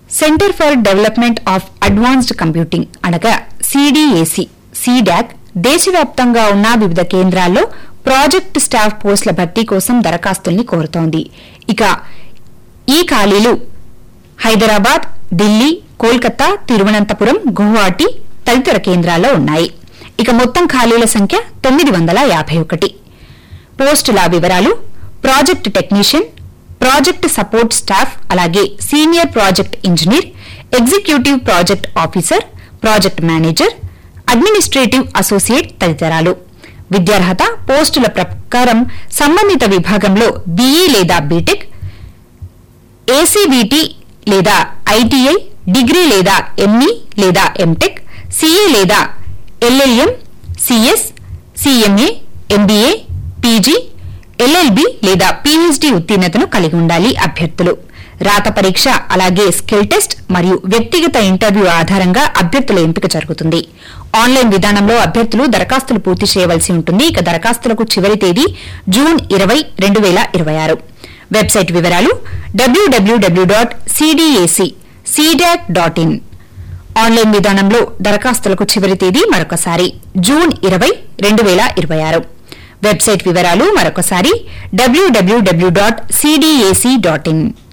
centre for development of advanced computing అనగా CDAC CDAC దేశవ్యాప్తంగా ఉన్న వివిధ కేంద్రాల్లో ప్రాజెక్ట్ స్టాఫ్ పోస్టుల భర్తీ కోసం దరఖాస్తుల్ని కోరుతోంది ఇక ఈ ఖాళీలు హైదరాబాద్ ఢిల్లీ కోల్కతా తిరువనంతపురం గువాహటి తదితర కేంద్రాల్లో ఉన్నాయి ఇక మొత్తం ఖాళీల సంఖ్య తొమ్మిది వందల యాభై ఒకటి పోస్టుల వివరాలు project technician project support staff అలాగే senior project engineer executive project officer project manager administrative associate తదితరాలు విద్యార్హత పోస్టుల ప్రకారం సంబంధిత విభాగంలో బీఈ లేదా బీటెక్ ఏసీబీటీ లేదా ఐటీఐ డిగ్రీ లేదా ఎంఈ లేదా ఎంటెక్ సీఏ లేదా LLM CS CMA MBA PG LLB లేదా పీహెచ్డీ ఉత్తీర్ణతను కలిగి ఉండాలి అభ్యర్థులు రాత పరీక్ష అలాగే స్కిల్ టెస్ట్ మరియు వ్యక్తిగత ఇంటర్వ్యూ ఆధారంగా అభ్యర్థుల ఎంపిక జరుగుతుంది ఆన్లైన్ విధానంలో అభ్యర్థులు దరఖాస్తులు పూర్తి చేయవలసి ఉంటుంది ఇక దరఖాస్తులకు చివరి తేదీ జూన్ ఇరవై రెండు వేల ఇరవై ఆరు వెబ్సైట్ వివరాలు డబ్ల్యూడబ్ల్యూడబ్ల్యూ dot CDAC CDAC dot in online విధానంలో దరఖాస్తులకు చివరి తేదీ మరొకసారి జూన్ ఇరవై రెండు వేల ఇరవై ఆరు వెబ్సైట్ వివరాలు మరొకసారి డబ్ల్యూడబ్ల్యూడబ్ల్యూ డాట్ సిడిఏసి డాట్ ఇన్